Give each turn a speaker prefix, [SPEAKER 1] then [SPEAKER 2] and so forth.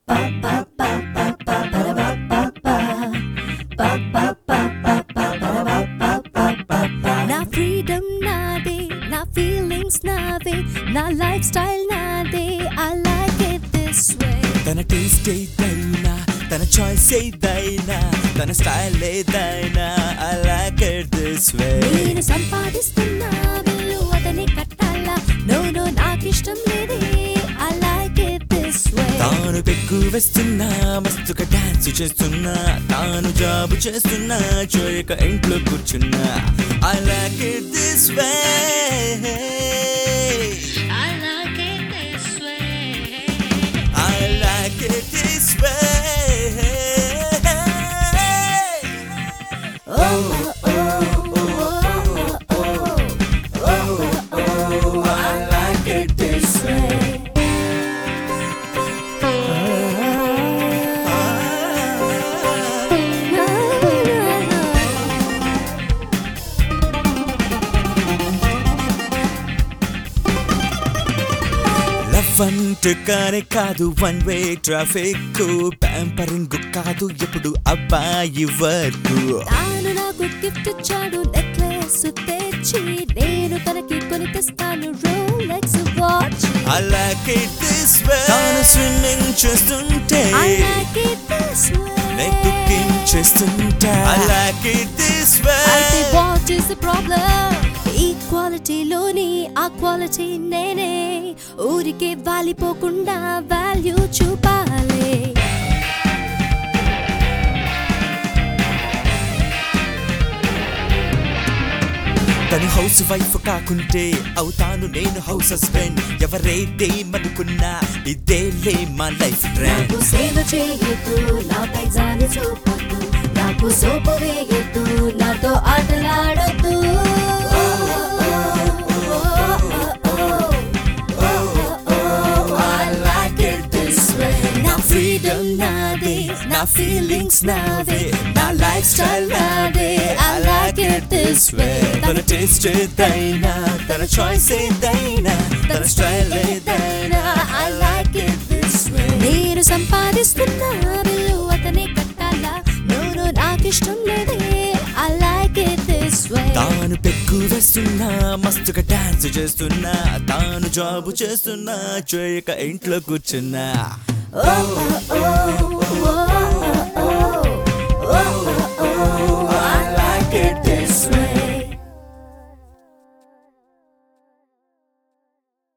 [SPEAKER 1] నా ఫ్రీడమ్ నాదే నా ఫీలింగ్స్ నావే నా లైఫ్ స్టైల్ నాదే I like it this way
[SPEAKER 2] తన టేస్ట్ ఏదైనా తన చాయిస్ ఏదైనా తన స్టైల్ ఏదైనా I like it this way
[SPEAKER 1] నేను సంపాదిస్తున్నా బిల్లు అతని కట్టాలా నో నో నాకిష్టం లేదే I like it this way
[SPEAKER 2] తాను పెగ్గు వేస్తున్నా మస్తుగా డాన్స్ చేస్తున్నా తాను జాబు చేస్తున్నా చేయక ఇంట్లో కూర్చున్నా I like it this way
[SPEAKER 1] I like it this way.
[SPEAKER 2] I like it this way I like it this way. Love అంటే కానే కాదు వన్ వే ట్రాఫిక్ ప్యాంపరింగ్ కాదు ఎప్పుడు అబ్బాయి వర్క్
[SPEAKER 1] తాను నాకు గిఫ్ట్ ఇచ్చాడు నెక్లెస్ తెచ్చి నేను తనకి కొని తెస్తాను Rolex watch
[SPEAKER 2] I like it this way తాను స్విమ్మింగ్ చేస్తుంటే
[SPEAKER 1] I like it this way.
[SPEAKER 2] నేను కుకింగ్ చేస్తుంటా I like it this way
[SPEAKER 1] అయితే వాట్ ఈస్ ద ప్రాబ్లం ఈక్వాలిటీలోని ఆ క్వాలిటీ నేనే ఊరికే వాలిపోకుండా వాల్యూ చూపాలి
[SPEAKER 2] తను హౌస్ వైఫ్ కాకుంటే అవుతాను నేను హౌస్ హస్బెండ్ ఎవరేదేమనుకున్నా ఇదేలే మా లైఫ్ ట్రెండ్
[SPEAKER 1] నాకు సేవ చేయొద్దు నాపై జాలి చూపొద్దు నాకు సోపు వేయొద్దు నాతో ఆటలాడొద్దు
[SPEAKER 2] I like it this way
[SPEAKER 1] నా freedom నాదే, నా feelings నావే, నా lifestyle నాదే. I like it this way.
[SPEAKER 2] తన టేస్ట్ ఏదైనా తన చాయిస్ ఏదైనా తన స్టైల్ ఏదైనా
[SPEAKER 1] I like it this way. నేను సంపాదిస్తున్నా బిల్లు అతనే కట్టాలా నోను నాకిష్టం లేదే I like it this way.
[SPEAKER 2] తాను పెగ్గు వేస్తున్నా మస్తుగా డాన్స్ చేస్తున్నా తాను జాబు చేస్తున్నా చేయక ఇంట్లో కూర్చున్నా
[SPEAKER 1] Oh, oh, oh, oh.